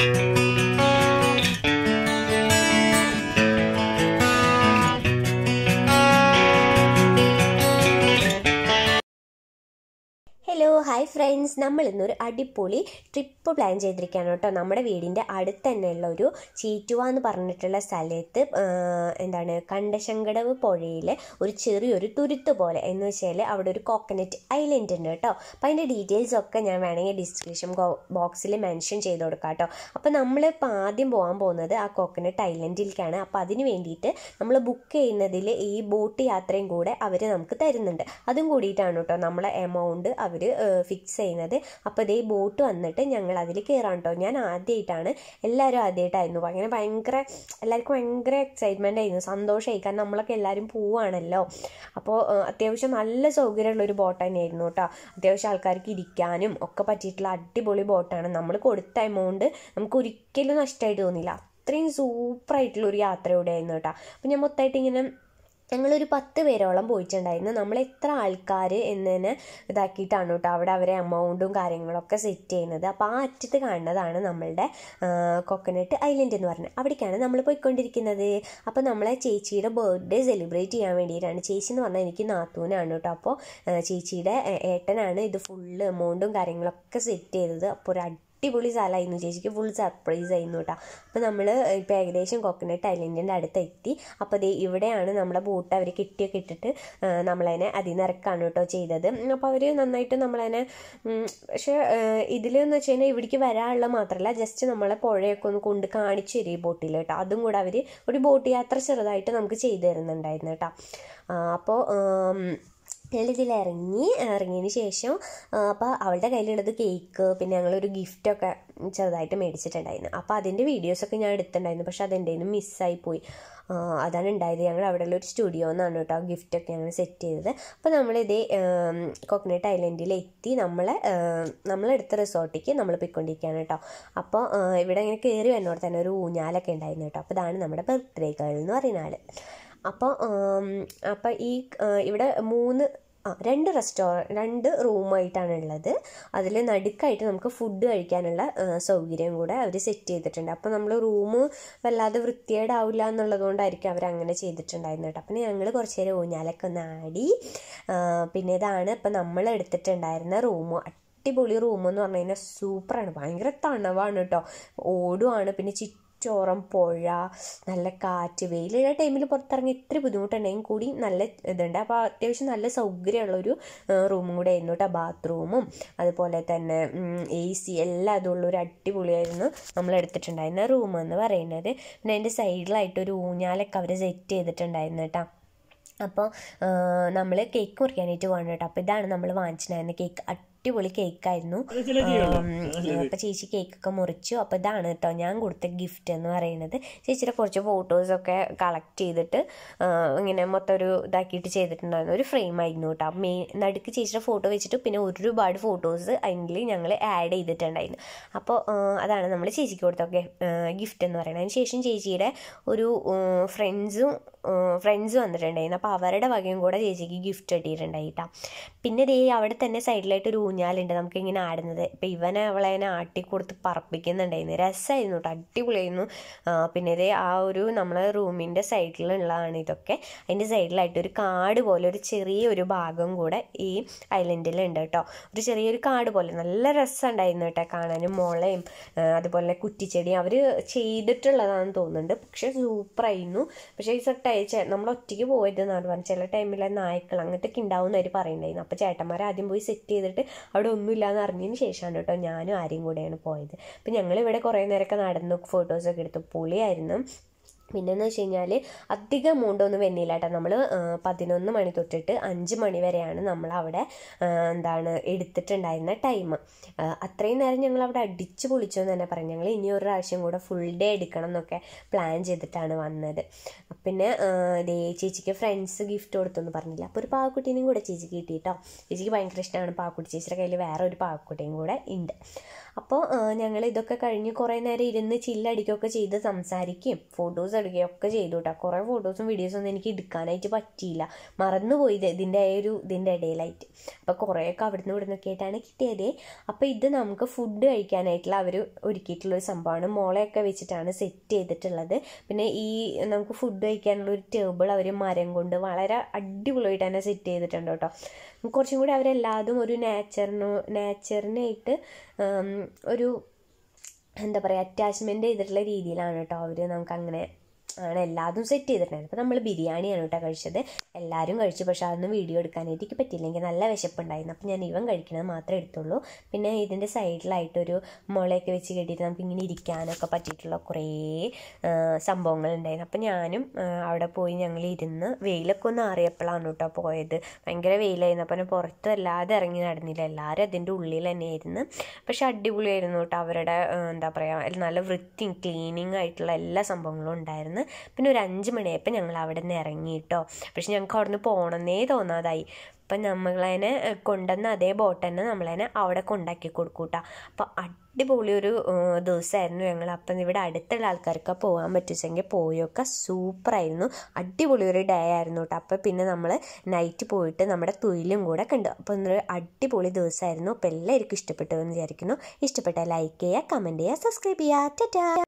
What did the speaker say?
hello hi friends നമ്മൾ ഇന്നൊരു അടിപൊളി ട്രിപ്പ് പ്ലാൻ ചെയ്തിരിക്കുകയാണ് കേട്ടോ നമ്മുടെ വീടിൻ്റെ അടുത്ത് തന്നെയുള്ള ഒരു ചീറ്റുവ എന്ന് പറഞ്ഞിട്ടുള്ള സ്ഥലത്ത് ആ, എന്താണ് കണ്ടശങ്കടവ് പുഴയിലെ ഒരു ചെറിയൊരു തുരുത്ത് പോലെ എന്ന് വെച്ചാൽ അവിടെ ഒരു കോക്കനറ്റ് ഐലൻഡ് ഉണ്ട് കേട്ടോ അപ്പോൾ അതിൻ്റെ ഡീറ്റെയിൽസ് ഒക്കെ ഞാൻ വേണമെങ്കിൽ ഡിസ്ക്രിപ്ഷൻ ബോക്സിൽ മെൻഷൻ ചെയ്ത് കൊടുക്കാം കേട്ടോ അപ്പോൾ നമ്മൾ ഇപ്പോൾ ആദ്യം പോകാൻ പോകുന്നത് ആ കോക്കനട്ട് ഐലൻഡിലേക്കാണ് അപ്പോൾ അതിന് വേണ്ടിയിട്ട് നമ്മൾ ബുക്ക് ചെയ്യുന്നതിൽ ഈ ബോട്ട് യാത്രയും കൂടെ അവർ നമുക്ക് തരുന്നുണ്ട് അതും കൂടിയിട്ടാണ് കേട്ടോ നമ്മളെ എമൗണ്ട് അവർ ഫിക്സ് ചെയ്യുന്നത് അപ്പോൾ ഇതേ ബോട്ട് വന്നിട്ട് ഞങ്ങൾ അതിൽ കയറാൻ കേട്ടോ ഞാൻ ആദ്യമായിട്ടാണ് എല്ലാവരും ആദ്യമായിട്ടായിരുന്നു അങ്ങനെ ഭയങ്കര എല്ലാവർക്കും ഭയങ്കര എക്സൈറ്റ്മെൻ്റ് ആയിരുന്നു സന്തോഷമായി കാരണം നമ്മളൊക്കെ എല്ലാവരും പോവാണല്ലോ അപ്പോൾ അത്യാവശ്യം നല്ല സൗകര്യമുള്ള ഒരു ബോട്ട് തന്നെയായിരുന്നു കേട്ടോ അത്യാവശ്യം ആൾക്കാർക്ക് ഇരിക്കാനും ഒക്കെ പറ്റിയിട്ടുള്ള അടിപൊളി ബോട്ടാണ് നമ്മൾ കൊടുത്ത എമൗണ്ട് നമുക്ക് ഒരിക്കലും നഷ്ടമായിട്ട് തോന്നിയില്ല അത്രയും സൂപ്പറായിട്ടുള്ള ഒരു യാത്രയുടെ ആയിരുന്നു കേട്ടോ അപ്പം ഞാൻ മൊത്തമായിട്ട് ഇങ്ങനെ ഞങ്ങളൊരു പത്ത് പേരോളം പോയിട്ടുണ്ടായിരുന്നു നമ്മൾ എത്ര ആൾക്കാർ എന്നതിനെ ഇതാക്കിയിട്ടാണ് കേട്ടോ അവിടെ അവരെ എമൗണ്ടും കാര്യങ്ങളൊക്കെ സെറ്റ് ചെയ്യുന്നത് അപ്പോൾ ആ അറ്റത്ത് കാണുന്നതാണ് നമ്മളുടെ കൊക്കനട്ട് ഐലൻഡ് എന്ന് പറഞ്ഞത് അവിടേക്കാണ് നമ്മൾ പോയിക്കൊണ്ടിരിക്കുന്നത് അപ്പോൾ നമ്മളെ ചേച്ചിയുടെ ബർത്ത്ഡേ സെലിബ്രേറ്റ് ചെയ്യാൻ വേണ്ടിയിട്ടാണ് ചേച്ചി എന്ന് പറഞ്ഞാൽ എനിക്ക് നാത്തൂനാണ് കേട്ടോ അപ്പോൾ ചേച്ചിയുടെ ഏ- ഏട്ടനാണ് ഇത് ഫുള്ള് എമൗണ്ടും കാര്യങ്ങളൊക്കെ സെറ്റ് ചെയ്തത് അപ്പോൾ ഒരു അടിപൊളി സ്ഥലമായിരുന്നു ചേച്ചിക്ക് ഫുൾ സർപ്രൈസ് ആയിരുന്നു കേട്ടോ അപ്പോൾ നമ്മൾ ഇപ്പോൾ ഏകദേശം കോക്കനട്ട് ഐലൻഡിൻ്റെ അടുത്ത് എത്തി അപ്പോൾ ദേ ഇവിടെയാണ് നമ്മളെ ബോട്ട് അവർ കെട്ടിയൊക്കെ ഇട്ടിട്ട് ആ, നമ്മളതിനെ അതിനിറക്കാണ് കേട്ടോ ചെയ്തത് അപ്പോൾ അവർ നന്നായിട്ട് നമ്മളതിനെ ഉം, പക്ഷേ ഇതിലെന്ന് വെച്ച് കഴിഞ്ഞാൽ ഇവിടേക്ക് വരാനുള്ള മാത്രമല്ല ജസ്റ്റ് നമ്മളെ പുഴയൊക്കെ ഒന്ന് കൊണ്ട് കാണിച്ചു തരും ഈ ബോട്ടിൽ കേട്ടോ അതും കൂടെ അവർ ഒരു ബോട്ട് യാത്ര ചെറുതായിട്ട് നമുക്ക് ചെയ്തു തരുന്നുണ്ടായിരുന്നു കേട്ടോ അപ്പോൾ ഞങ്ങളിതിൽ ഇറങ്ങി ഇറങ്ങിയതിന് ശേഷം അപ്പോൾ അവളുടെ കയ്യിലുള്ളത് കേക്ക് പിന്നെ ഞങ്ങളൊരു ഗിഫ്റ്റൊക്കെ ചെറുതായിട്ട് മേടിച്ചിട്ടുണ്ടായിരുന്നു അപ്പോൾ അതിൻ്റെ വീഡിയോസൊക്കെ ഞാൻ എടുത്തിട്ടുണ്ടായിരുന്നു പക്ഷെ അതെൻ്റെ നിന്ന് മിസ്സായി പോയി ആ, അതാണ് ഉണ്ടായത് ഞങ്ങൾ അവിടെയുള്ള ഒരു സ്റ്റുഡിയോ എന്നാണ് കേട്ടോ ഗിഫ്റ്റൊക്കെ ഞങ്ങൾ സെറ്റ് ചെയ്തത് അപ്പോൾ നമ്മളിതേ കോക്കനട്ട് ഐലൻഡിൽ എത്തി നമ്മളെ നമ്മളെടുത്ത റിസോർട്ടിലേക്ക് നമ്മൾ പോയിക്കൊണ്ടിരിക്കുകയാണ് കേട്ടോ അപ്പോൾ ആ, ഇവിടെ ഇങ്ങനെ കയറി വരുന്നോടെ തന്നെ ഒരു ഊഞ്ഞാലൊക്കെ ഉണ്ടായിരുന്നു കേട്ടോ അപ്പോൾ ഇതാണ് നമ്മുടെ ബർത്ത്ഡേ ഗേൾ എന്ന് പറയുന്ന ആൾ അപ്പോൾ അപ്പോൾ ഈ ആ, ഇവിടെ മൂന്ന് ആ രണ്ട് റെസ്റ്റോറൻറ്റ് രണ്ട് റൂമായിട്ടാണ് ഉള്ളത് അതിൽ നടുക്കായിട്ട് നമുക്ക് ഫുഡ് കഴിക്കാനുള്ള ആ, സൗകര്യം കൂടെ അവർ സെറ്റ് ചെയ്തിട്ടുണ്ട് അപ്പോൾ നമ്മൾ റൂം വല്ലാതെ വൃത്തികേടാവില്ല എന്നുള്ളത് കൊണ്ടായിരിക്കും അവർ അങ്ങനെ ചെയ്തിട്ടുണ്ടായിരുന്നു കേട്ടോ അപ്പം ഞങ്ങൾ കുറച്ച് നേരം ഊഞ്ഞാലൊക്കെ ഒന്ന് ആടി ആ, പിന്നെ ഇതാണ് ഇപ്പം നമ്മൾ എടുത്തിട്ടുണ്ടായിരുന്ന റൂം അടിപൊളി റൂം എന്ന് പറഞ്ഞു കഴിഞ്ഞാൽ സൂപ്പറാണ് ഭയങ്കര തണവാണ് കേട്ടോ ഓടുവാണ് പിന്നെ ചുറ്റോറം പുഴ നല്ല കാറ്റ് വെയിലുള്ള ടൈമിൽ പുറത്തിറങ്ങി ഇത്ര ബുദ്ധിമുട്ടുണ്ടെങ്കിൽ കൂടി നല്ല ഇതുണ്ട് അപ്പോൾ അത്യാവശ്യം നല്ല സൗകര്യമുള്ളൊരു റൂമും കൂടെ ആയിരുന്നു കേട്ടോ ബാത്റൂമും അതുപോലെ തന്നെ എ സി എല്ലാം അതുള്ള ഒരു അടിപൊളിയായിരുന്നു നമ്മൾ എടുത്തിട്ടുണ്ടായിരുന്ന റൂം എന്ന് പറയുന്നത് പിന്നെ അതിൻ്റെ സൈഡിലായിട്ട് ഒരു ഊഞ്ഞാലൊക്കെ അവർ സെറ്റ് ചെയ്തിട്ടുണ്ടായിരുന്നു കേട്ടോ അപ്പോൾ നമ്മൾ കേക്ക് മുറിക്കാനായിട്ട് പോകണം കേട്ടോ അപ്പോൾ ഇതാണ് നമ്മൾ വാങ്ങിച്ചിട്ടുണ്ടായിരുന്ന കേക്ക് അടിപൊളി കേക്കായിരുന്നു അപ്പോൾ ചേച്ചി കേക്കൊക്കെ മുറിച്ചു അപ്പോൾ ഇതാണ് കേട്ടോ ഞാൻ കൊടുത്ത ഗിഫ്റ്റ് എന്ന് പറയുന്നത് ചേച്ചിയുടെ കുറച്ച് ഫോട്ടോസൊക്കെ കളക്ട് ചെയ്തിട്ട് ആ, ഇങ്ങനെ മൊത്തം ഒരു ഇതാക്കിയിട്ട് ചെയ്തിട്ടുണ്ടായിരുന്നു ഒരു ഫ്രെയിം ആയിരുന്നു കേട്ടോ മേ നടുക്ക് ചേച്ചിയുടെ ഫോട്ടോ വെച്ചിട്ട് പിന്നെ ഒരുപാട് ഫോട്ടോസ് അതിൽ ഞങ്ങൾ ആഡ് ചെയ്തിട്ടുണ്ടായിരുന്നു അപ്പോൾ ആ, അതാണ് നമ്മൾ ചേച്ചിക്ക് കൊടുത്ത ഗിഫ്റ്റ് എന്ന് പറയുന്നത് അതിന് ശേഷം ചേച്ചിയുടെ ഒരു ഫ്രണ്ട്സും ഫ്രണ്ട്സ് വന്നിട്ടുണ്ടായിരുന്നു അപ്പോൾ അവരുടെ വകയും കൂടെ ചേച്ചിക്ക് ഗിഫ്റ്റ് കിട്ടിയിട്ടുണ്ടായി കേട്ടോ പിന്നെ ദേ അവിടെ തന്നെ സൈഡിലായിട്ട് ഒരു ഊഞ്ഞാലുണ്ട് നമുക്ക് ഇങ്ങനെ ആടുന്നത് ഇപ്പം ഇവനെ അവളെ അതിനെ ആട്ടിക്കൊടുത്ത് പറപ്പിക്കുന്നുണ്ടായിരുന്നു രസമായിരുന്നു കേട്ടോ അടിപൊളിയായിരുന്നു ആ, പിന്നെ ഇതേ ആ ഒരു നമ്മളെ റൂമിൻ്റെ സൈഡിലുള്ളതാണ് ഇതൊക്കെ അതിൻ്റെ സൈഡിലായിട്ട് ഒരു കാട് പോലെ ഒരു ചെറിയ ഒരു ഭാഗം കൂടെ ഈ ഐലൻഡിലുണ്ട് കേട്ടോ ഒരു ചെറിയൊരു കാട് പോലെ നല്ല രസമുണ്ടായിരുന്നു കേട്ടോ കാണാനും മുളയും ആ, അതുപോലെ കുറ്റിച്ചെടിയും അവർ ചെയ്തിട്ടുള്ളതാണെന്ന് തോന്നുന്നുണ്ട് പക്ഷെ സൂപ്പറായിരുന്നു പക്ഷേ ഈ സെറ്റ് അയച്ച നമ്മൾ ഒറ്റയ്ക്ക് പോയതെന്നാണ് പറഞ്ഞത് ചില ടൈമിൽ നായ്ക്കൾ അങ്ങനത്തെയൊക്കെ ഉണ്ടാവും അവർ പറയുന്നുണ്ടായിരുന്നു അപ്പോൾ ചേട്ടന്മാർ ആദ്യം പോയി സെറ്റ് ചെയ്തിട്ട് അവിടെ ഒന്നുമില്ലാന്ന് അറിഞ്ഞതിന് ശേഷമാണ് കേട്ടോ ഞാനും ആരെയും കൂടെയാണ് പോയത് അപ്പം ഞങ്ങൾ ഇവിടെ കുറേ നേരമൊക്കെ നടന്നു ഫോട്ടോസൊക്കെ എടുത്തു പൊളിയായിരുന്നു പിന്നെന്ന് വെച്ച് കഴിഞ്ഞാൽ അധികം എമൗണ്ട് ഒന്നും വരുന്നില്ല കേട്ടോ നമ്മൾ പതിനൊന്ന് മണി തൊട്ടിട്ട് അഞ്ച് മണി വരെയാണ് നമ്മൾ അവിടെ ആ, എന്താണ് എടുത്തിട്ടുണ്ടായിരുന്ന ടൈം അത്രയും നേരം ഞങ്ങൾ അവിടെ അടിച്ച് പൊളിച്ചു എന്ന് തന്നെ പറയാം ഞങ്ങൾ ഇനി ഒരു പ്രാവശ്യം കൂടെ ഫുൾ ഡേ എടുക്കണം എന്നൊക്കെ പ്ലാൻ ചെയ്തിട്ടാണ് വന്നത് പിന്നെ ആ, ദേ ചേച്ചിക്ക് ഫ്രണ്ട്സ് ഗിഫ്റ്റ് കൊടുത്തെന്ന് പറഞ്ഞില്ല അപ്പോൾ ഒരു പാവക്കുട്ടീനെയും കൂടെ ചേച്ചിക്ക് കിട്ടി കേട്ടോ ചേച്ചിക്ക് ഭയങ്കര ഇഷ്ടമാണ് പാവക്കുട്ടി ചേച്ചിയുടെ കയ്യിൽ വേറെ ഒരു പാവക്കുട്ടിയും കൂടെ ഉണ്ട് അപ്പോൾ ഞങ്ങൾ ഇതൊക്കെ കഴിഞ്ഞ് കുറേ നേരം ഇരുന്ന് ചില്ലടിക്കുകയൊക്കെ ചെയ്ത് സംസാരിക്കുകയും ഫോട്ടോസ് എടുക്കുകയൊക്കെ ചെയ്തു കേട്ടോ കുറേ ഫോട്ടോസും വീഡിയോസും ഒന്നും എനിക്ക് എടുക്കാനായിട്ട് പറ്റിയില്ല മറന്നുപോയി ഇത് ഇതിൻ്റെ ആ ഒരു ഇതിൻ്റെ ഇടയിലായിട്ട് അപ്പോൾ കുറേയൊക്കെ അവിടുന്ന് ഇവിടെ നിന്നൊക്കെ ആയിട്ടാണ് കിട്ടിയത് അപ്പോൾ ഇത് നമുക്ക് ഫുഡ് കഴിക്കാനായിട്ടുള്ള അവർ ഒരുക്കിയിട്ടുള്ളൊരു സംഭവമാണ് മുളയൊക്കെ വെച്ചിട്ടാണ് സെറ്റ് ചെയ്തിട്ടുള്ളത് പിന്നെ ഈ നമുക്ക് ഫുഡ് കഴിക്കാനുള്ള ഒരു ടേബിൾ അവർ മരം കൊണ്ട് വളരെ അടിപൊളിയായിട്ട് തന്നെ സെറ്റ് ചെയ്തിട്ടുണ്ട് കേട്ടോ കുറച്ചും കൂടി അവരെല്ലാതും ഒരു നാച്ചറിന് നാച്ചറിനായിട്ട് ഒരു എന്താ പറയുക അറ്റാച്ച്മെൻറ്റ് ചെയ്തിട്ടുള്ള രീതിയിലാണ് കേട്ടോ അവർ നമുക്ക് അങ്ങനെ ആണ് എല്ലാതും സെറ്റ് ചെയ്തിട്ടുണ്ടായിരുന്നു അപ്പോൾ നമ്മൾ ബിരിയാണിയാണ് കേട്ടോ കഴിച്ചത് എല്ലാവരും കഴിച്ചു പക്ഷേ അതൊന്നും വീഡിയോ എടുക്കാനായിട്ട് എനിക്ക് പറ്റിയില്ല എനിക്ക് നല്ല വിശപ്പുണ്ടായിരുന്നു അപ്പോൾ ഞാൻ ഇവൻ കഴിക്കുന്നത് മാത്രമേ എടുത്തുള്ളൂ പിന്നെ ഇതിൻ്റെ സൈഡിലായിട്ടൊരു മുളയൊക്കെ വെച്ച് കെട്ടിയിട്ട് നമുക്ക് ഇങ്ങനെ ഇരിക്കാനൊക്കെ പറ്റിയിട്ടുള്ള കുറേ സംഭവങ്ങൾ ഉണ്ടായിരുന്നു അപ്പോൾ ഞാനും അവിടെ പോയി ഞങ്ങൾ ഇരുന്ന് വെയിലൊക്കെ ഒന്ന് അറിയപ്പോഴാണ് കേട്ടോ പോയത് ഭയങ്കര വെയിലായിരുന്നു അപ്പോൾ പുറത്ത് അല്ലാതെ ഇറങ്ങി നടന്നില്ല എല്ലാവരും അതിൻ്റെ ഉള്ളിൽ തന്നെയായിരുന്നു പക്ഷെ അടിപൊളിയായിരുന്നു കേട്ടോ അവരുടെ എന്താ പറയുക നല്ല വൃത്തിയും ക്ലീനിങ് ആയിട്ടുള്ള എല്ലാ സംഭവങ്ങളും ഉണ്ടായിരുന്നു പിന്നെ ഒരു അഞ്ച് മണിയായപ്പോൾ ഞങ്ങൾ അവിടെ നിന്ന് ഇറങ്ങി കേട്ടോ പക്ഷെ ഞങ്ങൾക്ക് അവിടെ നിന്ന് പോകണമെന്നേ തോന്നാതായി അപ്പം നമ്മളതിനെ കൊണ്ടുവന്ന അതേ ബോട്ട് തന്നെ നമ്മളതിനെ അവിടെ കൊണ്ടാക്കി കൊടുക്കും കേട്ടോ അപ്പോൾ അടിപൊളി ഒരു ദിവസമായിരുന്നു ഞങ്ങൾ അപ്പം ഇവിടെ അടുത്തുള്ള ആൾക്കാർക്ക് പോകാൻ പറ്റിച്ചെങ്കിൽ പോയൊക്കെ സൂപ്പറായിരുന്നു അടിപൊളി ഒരു ഡേ ആയിരുന്നു കേട്ടോ അപ്പോൾ പിന്നെ നമ്മൾ നൈറ്റ് പോയിട്ട് നമ്മുടെ തൊഴിലും കൂടെ കണ്ടു അപ്പോൾ ഒരു അടിപൊളി ദിവസമായിരുന്നു അപ്പോൾ എല്ലാവർക്കും ഇഷ്ടപ്പെട്ടു എന്ന് വിചാരിക്കുന്നു ഇഷ്ടപ്പെട്ട ലൈക്ക് ചെയ്യുക കമൻറ്റ് ചെയ്യുക സബ്സ്ക്രൈബ് ചെയ്യുക ടാറ്റാ